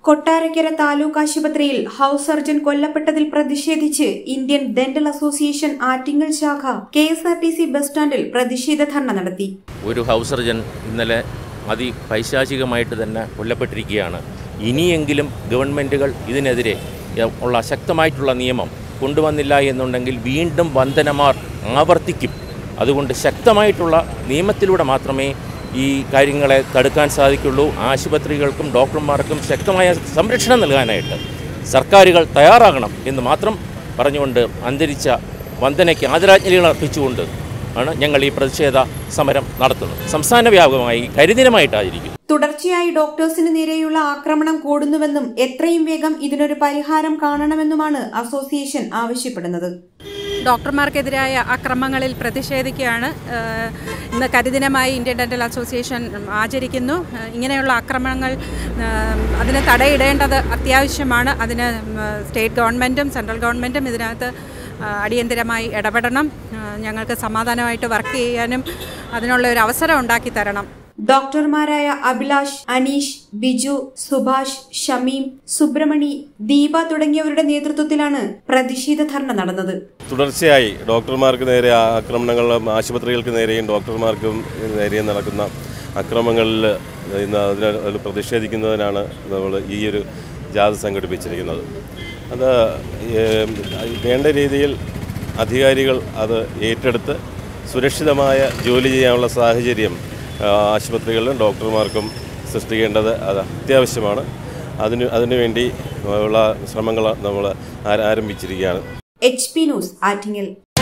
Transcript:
കൊട്ടാരക്കര താലൂക്ക് ആശുപത്രിയിൽ house surgeon കൊല്ലപ്പെട്ടതിൽ പ്രതിഷേധിച്ച് Indian dental association Attingal ശാഖ K S R T C bus സ്റ്റാൻഡിൽ പ്രതിഷേധ ധർണ നടത്തി ഒരു ഹൗസ് സർജൻ ഇന്നലെ അതി പൈശാചികമായിട്ട് തന്നെ കൊല്ലപ്പെട്ടിരിക്കുകയാണ് ഇനിയെങ്കിലും ഗവൺമെൻറ്റുകൾ ഇതിനെതിരെ ഉള്ള ശക്തമായിട്ടുള്ള നിയമം കൊണ്ടുവന്നില്ല എന്നുണ്ടെങ്കിൽ വീണ്ടും വന്ദനമാർ ആവർത്തിക്കും അതുകൊണ്ട് ശക്തമായിട്ടുള്ള നിയമത്തിലൂടെ മാത്രമേ ഈ കാര്യങ്ങളെ തടുക്കാൻ സാധിക്കുള്ളൂ ആശുപത്രികൾക്കും ഡോക്ടർമാർക്കും ശക്തമായ സംരക്ഷണം നൽകാനായിട്ട് സർക്കാരുകൾ തയ്യാറാകണം എന്ന് മാത്രം പറഞ്ഞുകൊണ്ട് അന്തരിച്ച വന്ദനയ്ക്ക് ആദരാഞ്ജലികൾ അർപ്പിച്ചുകൊണ്ട് ആണ് ഞങ്ങൾ ഈ പ്രതിഷേധ സമരം നടത്തുന്നത് സംസ്ഥാന വ്യാപകമായി കരിദിനമായിട്ടായിരിക്കും തുടർച്ചയായി ഡോക്ടേഴ്സിന് നേരെയുള്ള ആക്രമണം കൂടുന്നുവെന്നും എത്രയും വേഗം ഇതിനൊരു പരിഹാരം കാണണമെന്നുമാണ് അസോസിയേഷൻ ആവശ്യപ്പെടുന്നത് ഡോക്ടർമാർക്കെതിരായ അക്രമങ്ങളിൽ പ്രതിഷേധിക്കുകയാണ് ഏഹ് ഇന്ന് കരിദിനമായി ഇന്ത്യൻ ഡെൻ്റൽ അസോസിയേഷൻ ആചരിക്കുന്നു ഏഹ് ഇങ്ങനെയുള്ള ആക്രമണങ്ങൾ ഏഹ് അതിന് തടയിടേണ്ടത് അത്യാവശ്യമാണ് അതിന് സ്റ്റേറ്റ് ഗവൺമെൻറ്റും സെൻട്രൽ ഗവൺമെൻറ്റും ഇതിനകത്ത് ഏഹ് അടിയന്തിരമായി ഇടപെടണം ഏഹ് ഞങ്ങൾക്ക് സമാധാനമായിട്ട് വർക്ക് ചെയ്യാനും അതിനുള്ള ഒരു അവസരം ഉണ്ടാക്കി തരണം ഡോക്ടർമാരായ അഭിലാഷ് അനീഷ് ബിജു സുഭാഷ് ഷമീം സുബ്രമണി ദീപ തുടങ്ങിയവരുടെ നേതൃത്വത്തിലാണ് പ്രതിഷേധ ധർണ നടന്നത് തുടർച്ചയായി ഡോക്ടർമാർക്ക് നേരെ ആക്രമണങ്ങളും ആശുപത്രികൾക്ക് നേരെയും ഡോക്ടർമാർക്കും നേരെയും നടക്കുന്ന അക്രമങ്ങളിൽ ഇന്ന് അതിന് പ്രതിഷേധിക്കുന്നതിനാണ് നമ്മൾ ഈ ഒരു ജാഥ സംഘടിപ്പിച്ചിരിക്കുന്നത് അത് ഏം, വേണ്ട രീതിയിൽ അധികാരികൾ അത് ഏറ്റെടുത്ത് സുരക്ഷിതമായ ജോലി ചെയ്യാനുള്ള സാഹചര്യം ആ, ആശുപത്രികളിലും ഡോക്ടർമാർക്കും സൃഷ്ടിക്കേണ്ടത് അത് അത്യാവശ്യമാണ് അതിന് അതിനുവേണ്ടി ഉള്ള ശ്രമങ്ങൾ നമ്മൾ ആരംഭിച്ചിരിക്കുകയാണ് എച്ച് പി ന്യൂസ് ആറ്റിങ്ങൽ